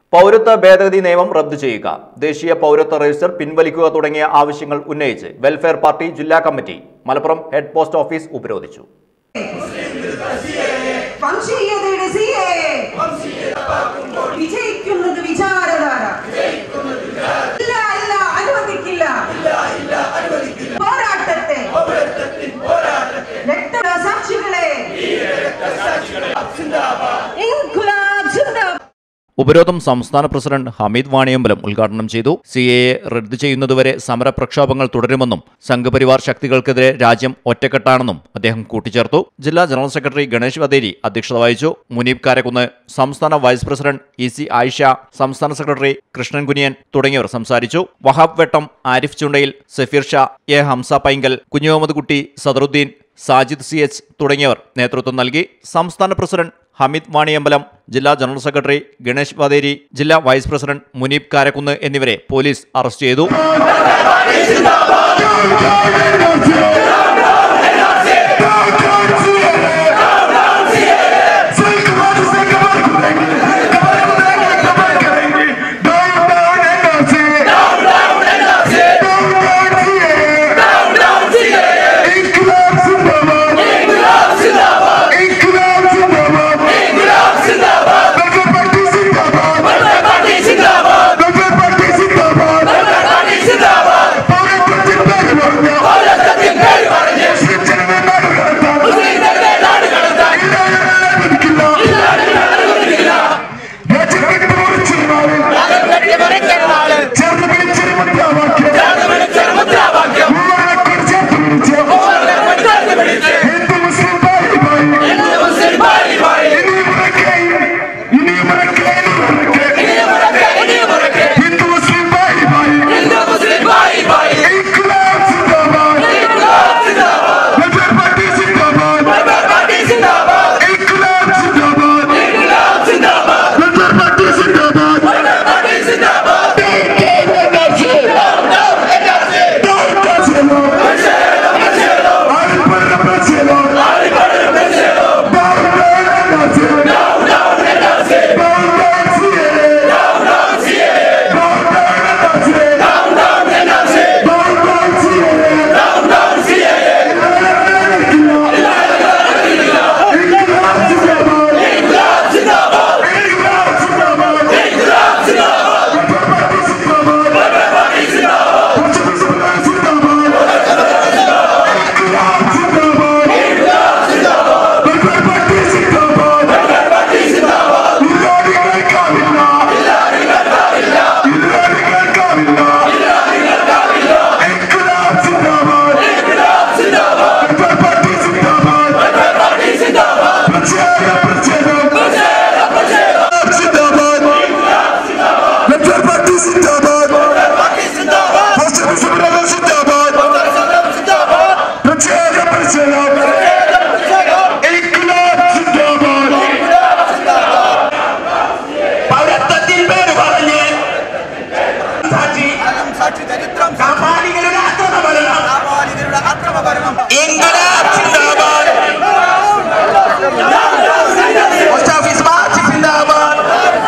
പൗരത്വ ഭേദഗതി നിയമം റദ്ദു ചെയ്യുക ദേശീയ പൗരത്വ രജിസ്റ്റർ പിൻവലിക്കുക തുടങ്ങിയ ആവശ്യങ്ങൾ ഉന്നയിച്ച് വെൽഫെയർ പാർട്ടി ജില്ലാ കമ്മിറ്റി മലപ്പുറം ഹെഡ് പോസ്റ്റ് ഓഫീസ് ഉപരോധിച്ചു വംശീയതയുടെ സിഎ വിജയിക്കുന്നത് വിചാരധാര ഇല്ല ഇല്ല അനുവദിക്കില്ല പോരാട്ടത്തെ രക്തസാക്ഷികളെ ഇൻകുലാബ് സിന്ദാബാദ് ഉപരോധം സംസ്ഥാന പ്രസിഡന്റ് ഹമീദ് വാണിയമ്പലം ഉദ്ഘാടനം ചെയ്തു സി എ എ റദ്ദു ചെയ്യുന്നതുവരെ സമരപ്രക്ഷോഭങ്ങൾ തുടരുമെന്നും സംഘപരിവാർ ശക്തികൾക്കെതിരെ രാജ്യം ഒറ്റക്കെട്ടാണെന്നും അദ്ദേഹം കൂട്ടിച്ചേർത്തു ജില്ലാ ജനറൽ സെക്രട്ടറി ഗണേഷ് വദേരി അധ്യക്ഷത വഹിച്ചു മുനീബ് കാരക്കുന്ന് സംസ്ഥാന vice president E C Ayisha സംസ്ഥാന സെക്രട്ടറി കൃഷ്ണൻ കുനിയൻ തുടങ്ങിയവർ സംസാരിച്ചു Wahab Vettam Arif Chundayil Safeer Shah A Hamza Painkal Kunhumuhammad Kutty Sadaruddeen Sajid C H തുടങ്ങിയവർ നേതൃത്വം നൽകി സംസ്ഥാന പ്രസിഡന്റ് ഹമീദ് വാണിയമ്പലം ജില്ലാ ജനറൽ സെക്രട്ടറി ഗണേഷ് വദേരി ജില്ലാ വൈസ് പ്രസിഡന്റ് മുനീബ് കാരക്കുന്ന് എന്നിവരെ പോലീസ് അറസ്റ്റ് ചെയ്തു പൗരത്വത്തിൻ പേര് പറഞ്ഞ് സാക്ഷി കാപാലികളുടെ അക്രമഭരണം ഇൻക്ലാബ് സിന്ദാബാദ് പോസ്റ്റ് ഓഫീസ് മാർച്ച് സിന്ദാബാദ്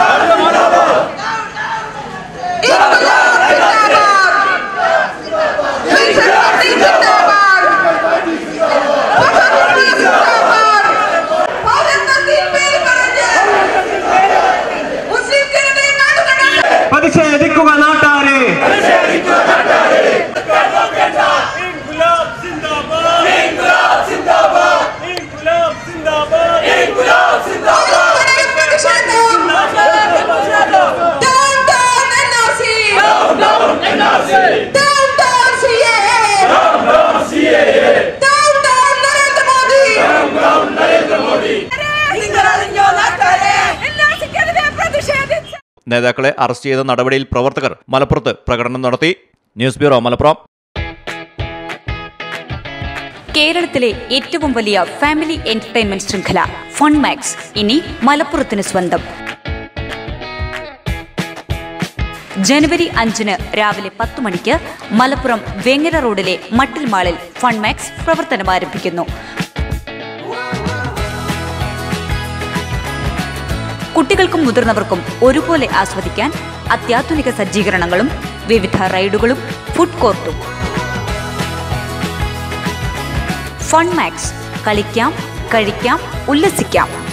ഇൻകുലാബ് സിന്ദാബാദ് വെൽഫെയർ പാർട്ടി സിന്ദാബാദ് വഹാബി സിന്ദാബാദ് പൗരത്വത്തിൻ പേര് പറഞ്ഞ് മുസ്ലിം ജനതയെ നാടുകടത്താൻ പ്രതിഷേധിക്കുക നാട്ടാരെ ഇൻകുലാബ് സിന്ദാബാദ് ഇൻകുലാബ് സിന്ദാബാദ് ഇൻകുലാബ് സിന്ദാബാദ് ഇൻകുലാബ് സിന്ദാബാദ് Down, down, NRC! Down, down, NRC! Down, down, CAA! Down, down, Narendra Modi! നിങ്ങളറിഞ്ഞോ നാട്ടുകാരെ? NRC-ക്കെതിരെ പ്രതിഷേധിച്ച് നേതാക്കളെ അറസ്റ്റ് ചെയ്ത നടപടിയിൽ പ്രവർത്തകർ മലപ്പുറത്ത് പ്രകടനം നടത്തി ന്യൂസ് ബ്യൂറോ മലപ്പുറം കേരളത്തിലെ ഏറ്റവും വലിയ ഫാമിലി എന്റർടൈൻമെന്റ് ശൃംഖല ഫൺമാക്സ് ഇനി മലപ്പുറത്തിന് സ്വന്തം ജനുവരി അഞ്ചിന് രാവിലെ പത്ത് മണിക്ക് മലപ്പുറം വെങ്ങര റോഡിലെ മട്ടിൽ മാളിൽ ഫൺമാക്സ് പ്രവർത്തനം ആരംഭിക്കുന്നു കുട്ടികൾക്കും മുതിർന്നവർക്കും ഒരുപോലെ ആസ്വദിക്കാൻ അത്യാധുനിക സജ്ജീകരണങ്ങളും വിവിധ റൈഡുകളും ഫുഡ് കോർട്ടും ഫൺ മാക്സ് കളിക്കാം കഴിക്കാം ഉല്ലസിക്കാം